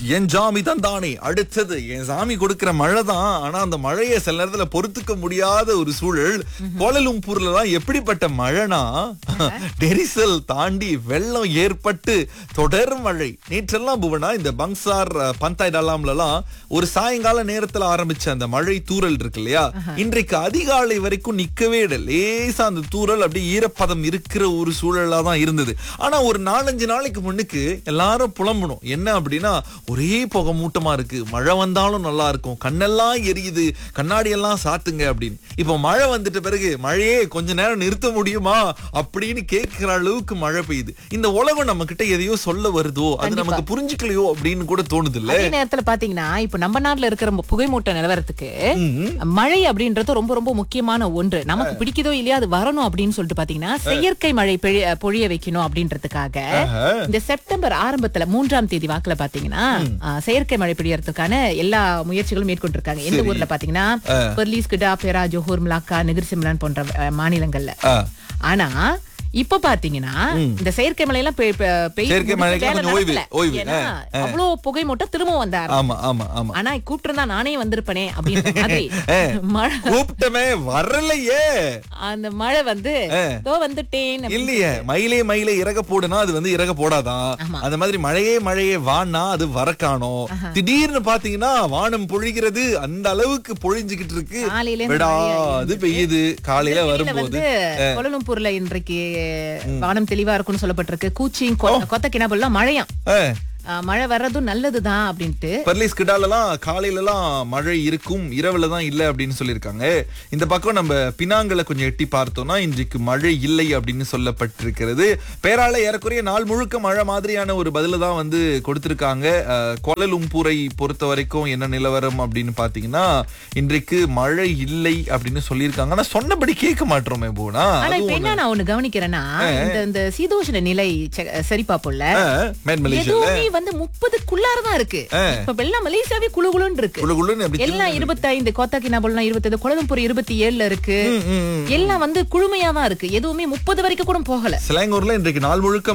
என் ஜாமி தான் தானே அடுத்தது என் சாமி கொடுக்கிற மழை தான் ஆனா அந்த மழையை சில நேரத்துல பொறுத்துக்க முடியாத ஒரு சூழல் கோலலும்பூர்ல தான் எப்படிப்பட்ட மழைனா நெரிசல் தாண்டி வெள்ளம் ஏற்பட்டு தொடர் மழை நேற்றெல்லாம் புவனா இந்த பங்சார் அஹ், பந்தாய் டலாம்லலாம் ஒரு சாயங்கால நேரத்துல ஆரம்பிச்ச அந்த மழை தூறல் இருக்கு இல்லையா இன்றைக்கு அதிகாலை வரைக்கும் நிக்கவே இல்லை லேசா அந்த தூறல் அப்படியே ஈரப்பதம் இருக்கிற ஒரு சூழலா தான் இருந்தது ஆனா ஒரு நாலஞ்சு நாளைக்கு முன்னுக்கு எல்லாரும் புலம்பணும் என்ன அப்படின்னா ஒரே புகை மூட்டமா இருக்கு மழை வந்தாலும் நல்லா இருக்கும் கண்ணெல்லாம் எரியுது கண்ணாடி எல்லாம் சாத்துங்க அப்படின்னு இப்போ மழை வந்துட்ட பிறகு மழையே கொஞ்ச நேரம் நிறுத்த முடியுமா அப்படின்னு கேட்கிற அளவுக்கு மழை பெய்யுது இந்த உலகம் நம்ம கிட்ட எதையோ சொல்ல வருதோ அது நமக்கு புரிஞ்சுக்கலையோ அப்படின்னு கூட தோணுது இல்ல அதே நேரத்துல பாத்தீங்கன்னா இப்ப நம்ம நாட்டுல இருக்கிற மு- புகைமூட்ட நிலவரத்துக்கு மழை அப்படின்றது ரொம்ப ரொம்ப முக்கியமான ஒன்று நமக்கு பிடிக்குதோ இல்லையா அது வரணும் அப்படின்னு சொல்லிட்டு பாத்தீங்கன்னா செயற்கை மழை பெழி- பொழிய வைக்கணும் அப்படின்றதுக்காக இந்த செப்டம்பர் ஆரம்பத்துல மூன்றாம் தேதி வாக்குல பாத்தீங்கன்னா ஆ, செயற்கை மழை பெய்யறதுக்கான எல்லா முயற்சிகளும் மேற்கொண்டிருக்காங்க எந்த ஊர்ல பாத்தீங்கன்னா பெர்லிஸ் கிடா பெரா ஜோஹூர் மிலாக்கா நெகிர் சிம்லான் போன்ற அ, மாநிலங்கள்ல ஆ. ஆனா இப்ப பாத்தீங்கன்னா இந்த செயற்கை மழை எல்லாம் பெய்- பெய்- பெய்து செயற்கை முடிக்க மழைக்கெல்லாம் வேலை கொஞ்சம் ஓய்வு, நடக்கல. ஓய்வு. ஏன்னா, அவ்வளவு புகை மூட்டம் திரும்ப வந்தாரு ஆமா ஆமா ஆமா ஆனா கூப்பிட்டு நானே வந்திருப்பனே அப்படின்ற மாதிரி மழை கூப்பிட்டமே வரலையே அந்த மழை வந்து தோ வந்துட்டேன் அப்படி- இல்லையே மயிலே மயிலே இறக போடுனா அது வந்து இறக போடாதான் அந்த மாதிரி மழையே மழையே வானா அது வரக்கானோம் திடீர்னு பாத்தீங்கன்னா வானம் பொழிகிறது அந்த அளவுக்கு பொழிஞ்சுகிட்டு இருக்கு காலையில இருந்து விடாது பெய்யுது காலையில இதுல வரும்போது வந்து கோலலம்பூர்ல இன்றைக்கு வானம் தெளிவா இருக்கும்னு சொல்லப்பட்டிருக்கு கூச்சிங் கொத்த கிணபுல்லாம் மழையாம் அஹ், ஆ, மழை வர்றதும் நல்லதுதான் அப்படின்ட்டு பர்லிஸ் கிடாலலாம் காலையிலலாம் மழை இருக்கும் இரவுல தான் இல்ல அப்படின்னு சொல்லியிருக்காங்க இந்த பக்கம் நம்ம பினாங்கலை கொஞ்சம் எட்டி பார்த்தோம்னா இன்றைக்கு மழை இல்லை அப்படின்னு சொல்லப்பட்டிருக்கிறது பேரால ஏறக்குறைய நாள் முழுக்க மழை மாதிரியான ஒரு பதில தான் வந்து கொடுத்திருக்காங்க அஹ், கோலலும்பூரை பொறுத்த வரைக்கும் என்ன நிலவரம் அப்படின்னு பாத்தீங்கன்னா இன்றைக்கு மழை இல்லை அப்படின்னு சொல்லியிருக்காங்க ஆனா சொன்னபடி கேட்க மாட்டோமே போனா ஆனா இப்ப என்ன நான் ஒண்ணு கவனிக்கிறேன்னா இந்த இந்த சீதோஷண நிலை செ- சரி பாப்போம்ல மேன் மலேசியால எதுவுமே வந்து முப்பதுக்குள்ளாரதான் இருக்கு இப்ப எல்லாம் மலேசியாவே குழு குழுன்னு இருக்கு குளு குளுன்னு அப்படி எல்லாம் இருபத்தைந்து கோத்தாக்கி நபல்லாம் இருபத்தைந்து குளம்பூர் இருபத்தி ஏழுல இருக்கு எல்லாம் வந்து குழுமையா தான் இருக்கு எதுவுமே முப்பது வரைக்கும் கூட போகல சிலாங்கூர்ல இன்றைக்கு நாள் முழுக்க